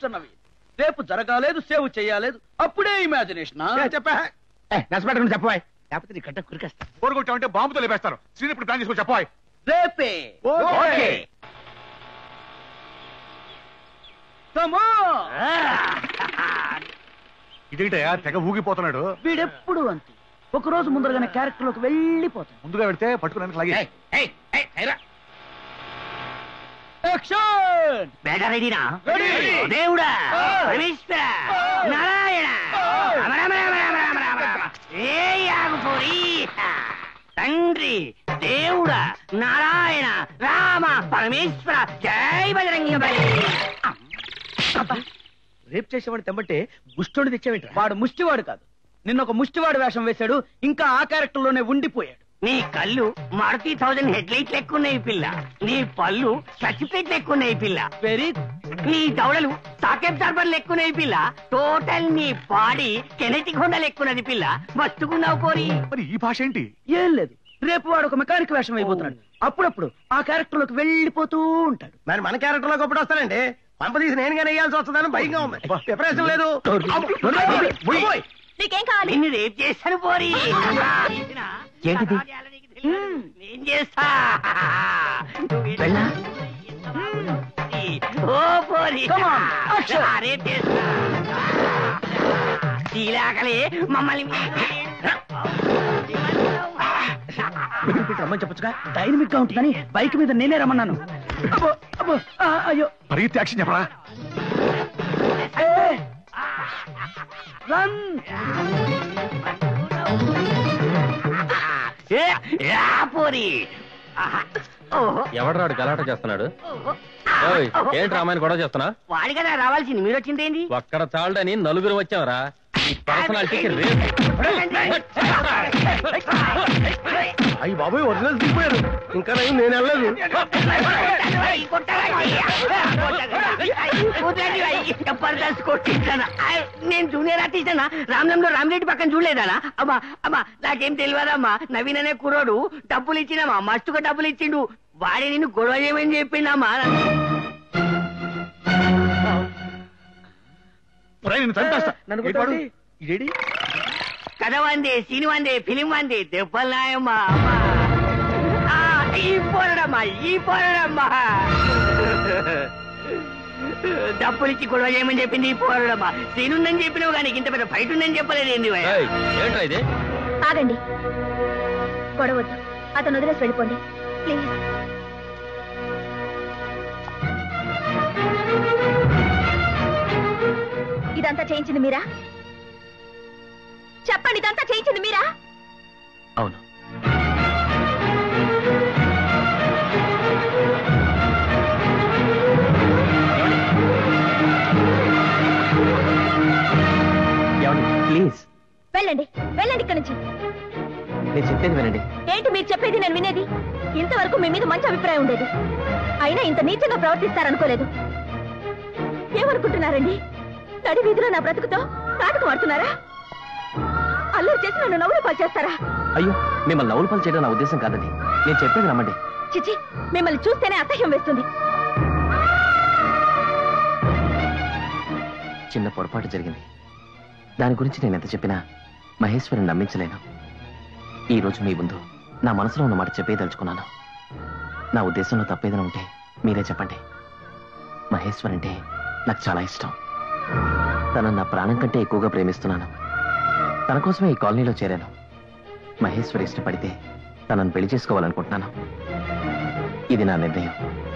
నవీన్ రేపు జరగాలేదు సేవ్ చేయలేదు అప్పుడే ఇమాజినేషన్ చెప్పా నష్టపెట్టకుండా చెప్పాయి లేకపోతే నీ కట్ట కురికేస్తా కోరుకొచ్చామంటే బాంబుతో లేపేస్తారు సీన్ ఇప్పుడు ప్లాన్ చేసుకొని చెప్పాయి రేపే ఓకే. Come on. ఇదేంటయ్యా తెగ ఊగిపోతున్నాడు వీడెప్పుడు అంతే ఒక రోజు ముందరగానే క్యారెక్టర్ లోకి వెళ్ళిపోతాడు ముందుగా వెళ్తే పట్టుకున్నానికి లాగే ఏయ్, ఏయ్, ఏయ్, ఏయ్రా. యాక్షన్ బేట రెడీనా Ready. ఓ దేవుడా ఆ. పరమేశ్వర ఆ. నారాయణ ఆ. రమ రమ రమ రమ రమ రమ రమ. ఏ యాగుపోరి తండ్రి దేవుడా నారాయణ రామ పరమేశ్వర జై బజరంగి బలి రేప్ చేసేవాడిని తెమ్మంటే ముష్టోడి తెచ్చావేంట్రా వాడు ముష్టివాడు కాదు నిన్న ఒక ముష్టివాడు వేషం వేశాడు ఇంకా ఆ క్యారెక్టర్ లోనే ఉండిపోయాడు నీ కళ్ళు మారుతి థౌజండ్ హెడ్ లైట్ లెక్కున్నాయి పిల్ల నీ పళ్ళు సర్టిఫికేట్ లెక్కున్నాయి పిల్ల వెరీ నీ దవడలు సాకేబ్ దర్బార్ లెక్కున్నాయి పిల్ల టోటల్ నీ బాడీ కెనెటిక్ హోండా లెక్కున్నది పిల్ల మస్తుకున్నావు కోరి మరి ఈ భాష ఏంటి ఏం లేదు రేపు వాడు ఒక మెకానిక్ వేషం అయిపోతున్నాడు అప్పుడప్పుడు ఆ క్యారెక్టర్ లోకి వెళ్ళిపోతూ ఉంటాడు మరి మన క్యారెక్టర్ లోకి ఎప్పుడు వస్తానండి పంప తీసి నేనుగా వేయాల్సి వస్తుందని భయంగా ఉంది ప్రిపరేషన్ లేదు పోయ్. నీకేం కావాలి నిన్ను రేపు చేస్తాను పోరి ఏంటిది? నేను చేస్తా వెళ్ళా? ఓ పోరి Come on, action. రేపు చేస్తా తీలాకలే మమ్మల్ని రమ్మని చెప్పొచ్చుగా డైనమిక్ గా ఉంటుందని బైక్ మీద నేనే రమ్మన్నాను అబ్బో, అబ్బో, ఆ, అయ్యో పరిగెత్తి యాక్షన్ చెప్పరా ఏ, రన్ ఏ, రా పోరి ఆహా. ఓహో ఎవడరాడు గలాట చేస్తున్నాడు ఓహో. ఓయ్, ఏంటి రామాయణ గొడవ చేస్తున్నా వాడి కదా రావాల్సింది మీరు వచ్చిందేంటి ఒక్కడ చాలడని నలుగురు వచ్చావరా ఈ పర్సనాలిటీకి రేపు అయ్యి బాబోయ్ ఒరిజినల్ దిగిపోయారు ఇంకా నయం నేను వెళ్ళలేదు జబర్దస్త్ కొట్టించానా నేను జూనియర్ ఆర్టిస్ట్ అన్నా రామ్లంలో రామరెడ్డి పక్కన చూడలేదానా అమ్మా అమ్మా నాకేం తెలియదమ్మా నవీన్ అనే కుర్రోడు డబ్బులు ఇచ్చినమ్మా మస్తుగా డబ్బులు ఇచ్చిండు వాడి నిన్ను గొడవ చేయమని చెప్పిండమ్మా ఒరేయ్, నిన్ను చంపేస్తా నన్ను ఏంటి వాడు? కొట్టండి. ఇదేడి కథ వందే సీన్ వందే ఫిలిం వందే దెబ్బలు నాయమ్మా అమ్మా ఆ, ఈ పోరడమ్మా ఈ పోరడమ్మా డబ్బులు ఇచ్చి గొడవ చేయమని చెప్పింది ఈ పోరడమ్మా సీన్ ఉందని చెప్పినావు కానీ ఇంత పెద్ద ఫైట్ ఉందని చెప్పలేదు ఏంది భయ్యా? ఏయ్, ఏంట్రా ఇది ఆగండి గొడవద్దు అతను వదిలేసి వెళ్ళిపోండి ప్లీజ్ ఇదంతా చేయించింది మీరా చెప్పండి ఇదంతా చేయించింది మీరా అవును ప్లీజ్ వెళ్ళండి వెళ్ళండి ఇక్కడి నుంచి నేను చెప్పేది వినండి ఏంటి మీరు చెప్పేది నేను వినేది ఇంతవరకు మీ మీద మంచి అభిప్రాయం ఉండేది అయినా ఇంత నీచంగా ప్రవర్తిస్తారనుకోలేదు ఏమనుకుంటున్నారండి నడి వీధిలో నా బ్రతుకుతో నాటకం ఆడుతున్నారా అల్లరి చేసి నన్ను నవ్వులు పాలు చేస్తారా అయ్యో మిమ్మల్ని నవ్వులు పని చేయడం నా ఉద్దేశం కాదండి నేను చెప్పేది నమ్మండి చిచి మిమ్మల్ని చూస్తేనే అసహ్యం వేస్తుంది చిన్న పొరపాటు జరిగింది దాని గురించి నేను ఎంత చెప్పినా మహేశ్వరిని నమ్మించలేను ఈ రోజు మీ ముందు నా మనసులో ఉన్న మాట చెప్పేదలుచుకున్నాను నా ఉద్దేశంలో తప్పేదైనా ఉంటే మీరే చెప్పండి మహేశ్వర్ అంటే నాకు చాలా ఇష్టం తనను నా ప్రాణం కంటే ఎక్కువగా ప్రేమిస్తున్నాను తన కోసమే ఈ కాలనీలో చేరాను మహేశ్వర్ ఇష్టపడితే తనను పెళ్లి చేసుకోవాలనుకుంటున్నాను ఇది నా నిర్ణయం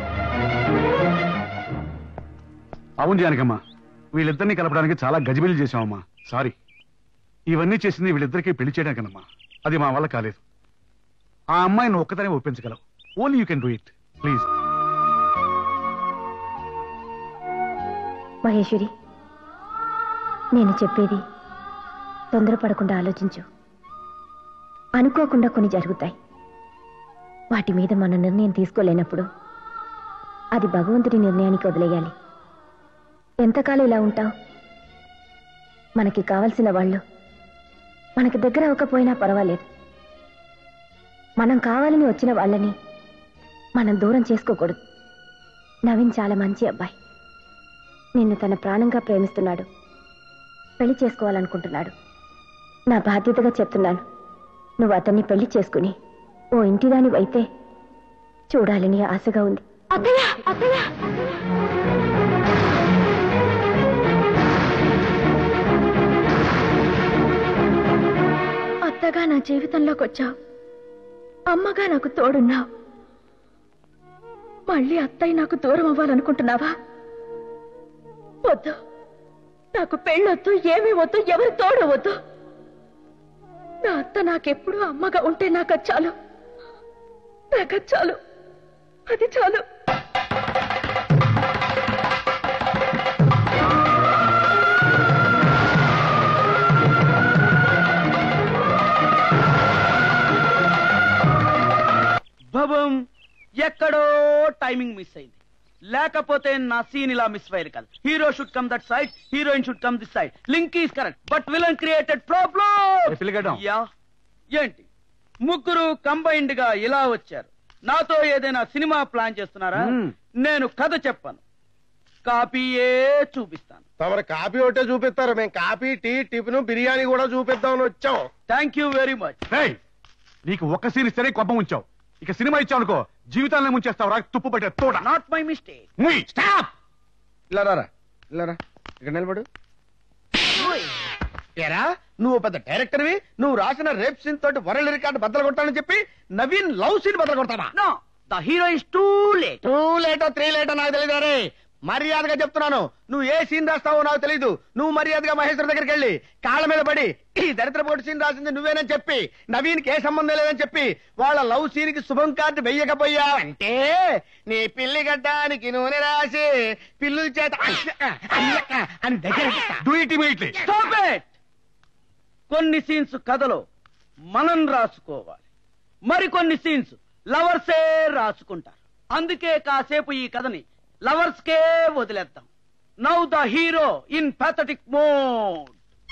అవును జానకమ్మా వీళ్ళిద్దరిని కలపడానికి చాలా గజిబిలి చేశామమ్మా సారీ ఇవన్నీ చేసింది వీళ్ళిద్దరికీ పెళ్లి చేయడానికనమ్మా అది మా వల్ల కాలేదు ఆ అమ్మాయిని ఒక్కతనే ఒప్పించగలవు only you can do it please Maheshwari నేను చెప్పేది తొందరపడకుండా ఆలోచించు అనుకోకుండా కొన్ని జరుగుతాయి వాటి మీద మన నిర్ణయం తీసుకోలేనప్పుడు అది భగవంతుడి నిర్ణయానికి వదిలేయాలి ఎంతకాలం ఇలా ఉంటావు మనకి కావలసిన వాళ్ళు మనకి దగ్గర అవ్వకపోయినా పర్వాలేదు మనం కావాలని వచ్చిన వాళ్ళని మనం దూరం చేసుకోకూడదు నవీన్ చాలా మంచి అబ్బాయి నిన్ను తన ప్రాణంగా ప్రేమిస్తున్నాడు పెళ్లి చేసుకోవాలనుకుంటున్నాడు నా బాధ్యతగా చెప్తున్నాను నువ్వు అతన్ని పెళ్లి చేసుకుని ఓ ఇంటిదాని అయితే చూడాలని ఆశగా ఉంది అత్తయ్య అత్తయ్య అత్తగా నా జీవితంలోకి వచ్చావు అమ్మగా నాకు తోడున్నావు మళ్ళీ అత్తయ్య నాకు దూరం అవ్వాలనుకుంటున్నావా వద్దు నాకు పెళ్ళొద్దు ఏమీ వద్దు ఎవరు తోడు వద్దు నా అత్త నాకెప్పుడు అమ్మగా ఉంటే నాకు అది చాలు నాకు అది చాలు అది చాలు భవం ఎక్కడో టైమింగ్ మిస్ అయింది లేకపోతే నా సీన్ ఇలా మిస్ అయ్యేది కాదు hero should come that side heroine should come this side link is correct but villain created a పిల్లగడ్డం. ప్రాబ్లం యా ఏంటి ముగ్గురు కంబైన్డ్ గా ఇలా వచ్చారు నాతో ఏదైనా సినిమా ప్లాన్ చేస్తున్నారా మ్మ్. నేను కథ చెప్పాను కాపీయే చూపిస్తాను తమరు కాపీ ఒకటే చూపిస్తారు మేము కాపీ టీ టిఫిన్ బిర్యానీ కూడా చూపిద్దామని వచ్చాం థ్యాంక్ యూ వెరీ మచ్ రేయ్, నీకు ఒక్క సీన్ ఇస్తేనే కోపం ఉంచావు ఇక సినిమా ఇచ్చావు అనుకో జీవితాన్ని ముంచేస్తావు రా తుప్పు పట్టే తోట నాట్ మై మిస్టేక్ ముయ్. స్టాప్ ఇలా రారా ఇలా రా ఇక్కడ నిలబడు ఏరా నువ్వు పెద్ద డైరెక్టర్వి నువ్వు రాసిన రేప్ సీన్ తోటి వరల్డ్ రికార్డు బద్దలు కొట్టాలని చెప్పి నవీన్ లవ్ సీన్ బద్దలు కొడతావా no the hero is too late too లేటో త్రీ లేటో నాకు తెలియదు రే మర్యాదగా చెప్తున్నాను నువ్వు ఏ సీన్ రాస్తావో నాకు తెలియదు నువ్వు మర్యాదగా మహేశ్వర్ దగ్గరికి వెళ్ళి కాళ్ళ మీద పడి ఈ దరిద్రపోటు సీన్ రాసింది నువ్వేనని చెప్పి నవీన్కి ఏ సంబంధం లేదని చెప్పి వాళ్ళ లవ్ సీన్ కి శుభం కార్డు వెయ్యకపోయావంటే నీ పిల్లి గడ్డానికి నూనె రాసి పిల్లుల చేత అయ్యక్క, అయ్యక్క అని దగ్గర Do it immediately. Stop it! కొన్ని సీన్స్ కథలో మనం రాసుకోవాలి మరికొన్ని సీన్స్ లవర్సే రాసుకుంటారు అందుకే కాసేపు ఈ కథని లవర్స్ కే వదిలేద్దాం now the hero in pathetic mode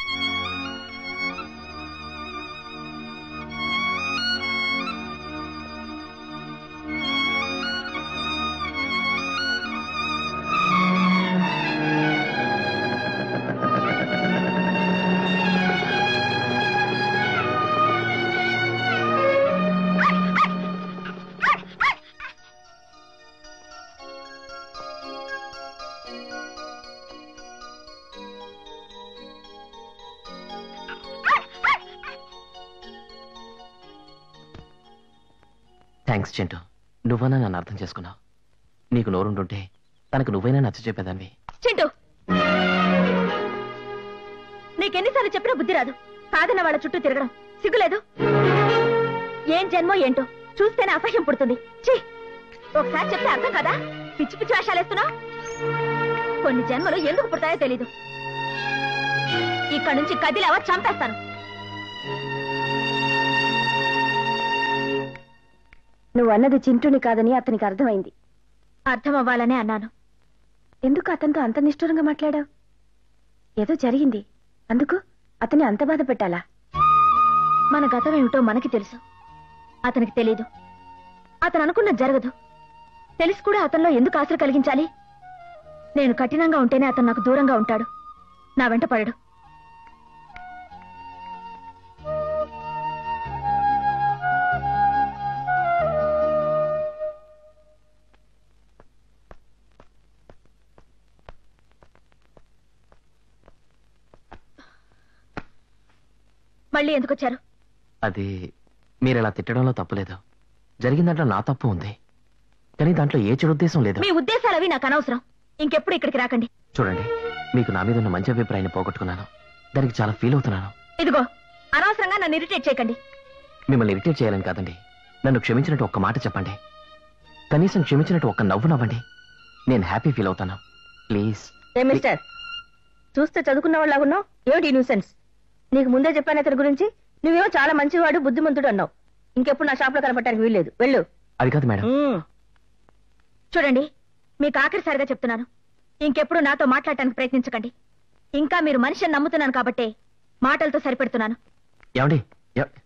thanks Chintu నువ్వన్నా నన్ను అర్థం చేసుకున్నావు నీకు నోరుంటుంటే తనకు నువ్వైనా నచ్చ చెప్పేదాన్ని చింటూ నీకెన్నిసార్లు చెప్పినా బుద్ధి రాదు కాదన్న వాళ్ళ చుట్టూ తిరగడం సిగ్గులేదు ఏం జన్మో ఏంటో చూస్తేనే అసహ్యం పుడుతుంది ఛీ ఒకసారి చెప్తే అర్థం కదా పిచ్చి పిచ్చి వేషాలేస్తున్నావు కొన్ని జన్మలు ఎందుకు పుడతాయో తెలీదు ఇక్కడ నుంచి కదిలేవా చంపేస్తాను నువ్వు అన్నది చింటూని కాదని అతనికి అర్థమైంది అర్థం అవ్వాలనే అన్నాను ఎందుకు అతనితో అంత నిష్ఠూరంగా మాట్లాడావు ఏదో జరిగింది అందుకు అతన్ని అంత బాధ పెట్టాలా మన గతం ఏమిటో మనకి తెలుసు అతనికి తెలీదు అతను అనుకున్నది జరగదు తెలిసి కూడా అతనిలో ఎందుకు ఆశలు కలిగించాలి నేను కఠినంగా ఉంటేనే అతను నాకు దూరంగా ఉంటాడు నా వెంట పడడు మళ్ళీ ఎందుకు వచ్చారు అది మీరు ఇలా తిట్టడంలో తప్పులేదు జరిగిన దాంట్లో నా తప్పు ఉంది కానీ దాంట్లో ఏ చెడు ఉద్దేశం లేదు మీ ఉద్దేశాలు అవి నాకు అనవసరం ఇంకెప్పుడు ఇక్కడికి రాకండి చూడండి మీకు నా మీద ఉన్న మంచి అభిప్రాయాన్ని పోగొట్టుకున్నాను దానికి చాలా ఫీల్ అవుతున్నాను ఇదిగో అనవసరంగా నన్ను ఇరిటేట్ చేయకండి మిమ్మల్ని ఇరిటేట్ చేయాలని కాదండి నన్ను క్షమించినట్టు ఒక్క మాట చెప్పండి కనీసం క్షమించినట్టు ఒక్క నవ్వు నవ్వండి నేను హ్యాపీ ఫీల్ అవుతాను ప్లీజ్ ఏ మిస్టర్ చూస్తే చదువుకున్న వాళ్ళగున్నావు ఏమిటి న్యూసెన్స్ నీకు ముందే చెప్పాను అతని గురించి నువ్వేమో చాలా మంచివాడు బుద్ధిమంతుడు అన్నావు ఇంకెప్పుడు నా షాప్ లో కనపడటానికి వీల్లేదు వెళ్ళు అది కాదు మేడం చూడండి మీకు ఆఖరిసారిగా చెప్తున్నాను ఇంకెప్పుడు నాతో మాట్లాడటానికి ప్రయత్నించకండి ఇంకా మీరు మనిషిని నమ్ముతున్నాను కాబట్టి మాటలతో సరిపెడుతున్నాను ఏమండి ఎవ-